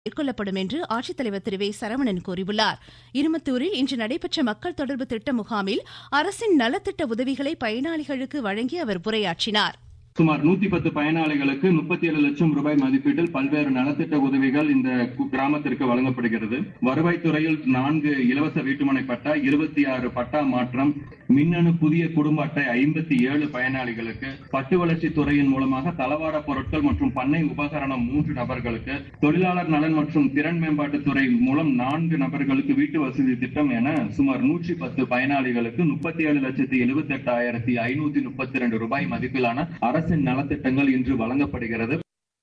மேற்கொள்ளப்படும் என்று ஆட்சித்தலைவர் திரு வே சரவணன் கூறியுள்ளார் இருமத்தூரில் இன்று நடைபெற்ற மக்கள் தொடர்பு திட்ட முகாமில் அரசின் நலத்திட்ட உதவிகளை பயனாளிகளுக்கு வழங்கி அவர் உரையாற்றினார் சுமார் நூத்தி பத்து பயனாளிகளுக்கு முப்பத்தி ஏழு லட்சம் ரூபாய் மதிப்பீட்டில் பல்வேறு நலத்திட்ட உதவிகள் இந்த கு- கிராமத்திற்கு வழங்கப்படுகிறது வருவாய்த்துறையில் நான்கு இலவச வீட்டுமனை பட்டா இருபத்தி ஆறு பட்டா மாற்றம் மின்னணு புதிய குடும்ப அட்டை ஐம்பத்தி ஏழு பயனாளிகளுக்கு பட்டு வளர்ச்சி துறையின் மூலமாக தளவாட பொருட்கள் மற்றும் பண்ணை உபகரணம் மூன்று நபர்களுக்கு தொழிலாளர் நலன் மற்றும் திறன் மேம்பாட்டுத் துறை மூலம் நான்கு நபர்களுக்கு வீட்டு வசதி திட்டம் என சுமார் நூற்றி பத்து பயனாளிகளுக்கு முப்பத்தி ஏழு லட்சத்தி எழுபத்தி எட்டாயிரத்தி ஐநூத்தி முப்பத்தி ரெண்டு ரூபாய் மதிப்பிலான அரசின் நலத்திட்டங்கள் இன்று வழங்கப்படுகிறது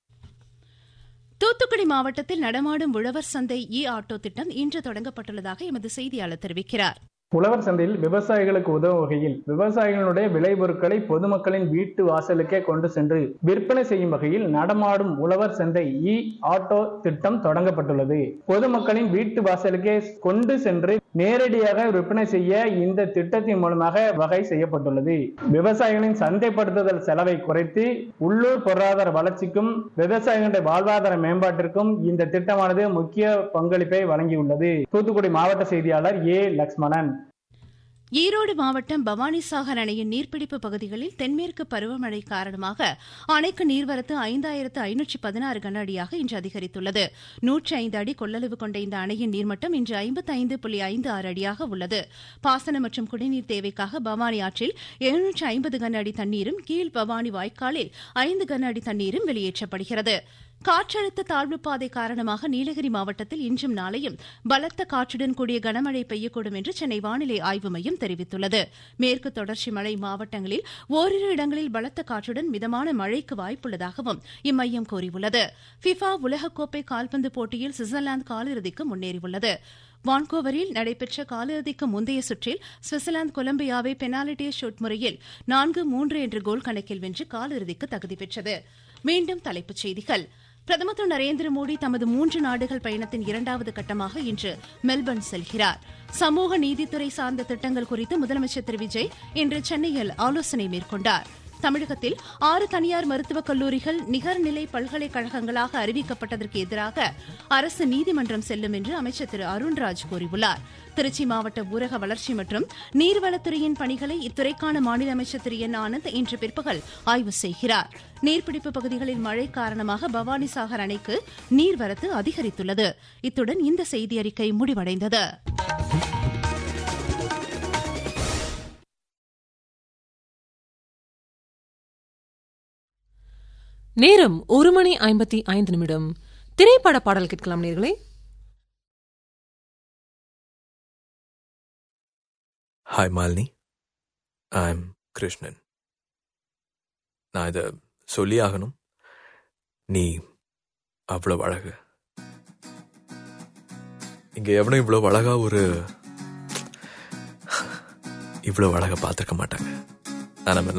தூத்துக்குடி மாவட்டத்தில் நடமாடும் உழவர் சந்தை இ ஆட்டோ திட்டம் இன்று தொடங்கப்பட்டுள்ளதாக எமது செய்தியாளர் தெரிவிக்கிறார் உழவர் சந்தையில் விவசாயிகளுக்கு உதவும் வகையில் விவசாயிகளுடைய விளைபொருட்களை பொதுமக்களின் வீட்டு வாசலுக்கே கொண்டு சென்று விற்பனை செய்யும் வகையில் நடமாடும் உழவர் சந்தை இ ஆட்டோ திட்டம் தொடங்கப்பட்டுள்ளது பொதுமக்களின் வீட்டு வாசலுக்கே கொண்டு சென்று நேரடியாக விற்பனை செய்ய இந்த திட்டத்தின் மூலமாக வகை செய்யப்பட்டுள்ளது விவசாயிகளின் சந்தைப்படுத்துதல் செலவை குறைத்து உள்ளூர் பொருளாதார வளர்ச்சிக்கும் விவசாயிகளுடைய வாழ்வாதார மேம்பாட்டிற்கும் இந்த திட்டமானது முக்கிய பங்களிப்பை வழங்கியுள்ளது தூத்துக்குடி மாவட்ட செய்தியாளர் ஏ லக்ஷ்மணன் ஈரோடு மாவட்டம் பவானிசாகர் அணையின் நீர்பிடிப்பு பகுதிகளில் தென்மேற்கு பருவமழை காரணமாக அணைக்கு நீர்வரத்து ஐந்தாயிரத்து ஐநூற்றி பதினாறு கன அடியாக இன்று அதிகரித்துள்ளது நூற்றி ஐந்து அடி கொள்ளளவு கொண்ட இந்த அணையின் நீர்மட்டம் இன்று ஐம்பத்தி ஐந்து புள்ளி ஐந்து ஆறு அடியாக உள்ளது பாசன மற்றும் குடிநீர் தேவைக்காக பவானி ஆற்றில் எழுநூற்று ஐம்பது கன அடி தண்ணீரும் கீழ் பவானி வாய்க்காலில் ஐந்து கன அடி தண்ணீரும் வெளியேற்றப்படுகிறது காற்றழுத்த தாழ்வுப் பாதை காரணமாக நீலகிரி மாவட்டத்தில் இன்றும் நாளையும் பலத்த காற்றுடன் கூடிய கனமழை பெய்யக்கூடும் என்று சென்னை வானிலை ஆய்வு மையம் தெரிவித்துள்ளது மேற்கு தொடர்ச்சி மலை மாவட்டங்களில் ஓரிரு இடங்களில் பலத்த காற்றுடன் மிதமான மழைக்கு வாய்ப்புள்ளதாகவும் இம்மையம் கூறியுள்ளது ஃபிஃபா உலகக்கோப்பை கால்பந்து போட்டியில் சுவிட்சர்லாந்து காலிறுதிக்கு முன்னேறியுள்ளது வான்கோவரில் நடைபெற்ற காலிறுதிக்கு முந்தைய சுற்றில் சுவிட்சர்லாந்து கொலம்பியாவை பெனால்டி ஷூட் முறையில் நான்கு மூன்று என்ற கோல் கணக்கில் வென்று காலிறுதிக்கு தகுதி பெற்றது மீண்டும் தலைப்புச் செய்திகள் பிரதமர் திரு நரேந்திர மோடி தமது மூன்று நாடுகள் பயணத்தின் இரண்டாவது கட்டமாக இன்று மெல்பர்ன் செல்கிறார் சமூக நீதித்துறை சார்ந்த திட்டங்கள் குறித்து முதலமைச்சர் திரு விஜய் இன்று சென்னையில் ஆலோசனை மேற்கொண்டார் தமிழகத்தில் ஆறு தனியார் மருத்துவக் கல்லூரிகள் நிகர்நிலை பல்கலைக்கழகங்களாக அறிவிக்கப்பட்டதற்கு எதிராக அரசு நீதிமன்றம் செல்லும் என்று அமைச்சர் திரு அருண்ராஜ் கூறியுள்ளார் திருச்சி மாவட்ட ஊரக வளர்ச்சி மற்றும் நீர்வளத்துறையின் பணிகளை இத்துறைக்கான மாநில அமைச்சர் திரு என் ஆனந்த் இன்று பிற்பகல் ஆய்வு செய்கிறார் நீர்பிடிப்பு பகுதிகளில் மழை காரணமாக பவானிசாகர் அணைக்கு நீர்வரத்து அதிகரித்துள்ளது இத்துடன் இந்த செய்தியறிக்கை முடிவடைந்தது நேரம் ஒரு மணி ஐம்பத்தி ஐந்து நிமிடம் திரைப்பட பாடல் கேட்கலாம் நேர்களே hi Malini I am Krishnan நான் இதை சொல்லி ஆகணும் நீ அவ்வளவு அழகு இங்க எவனும் இவ்வளவு அழகா ஒரு இவ்வளவு அழகா பார்த்திருக்க மாட்டாங்க நான் நம்ம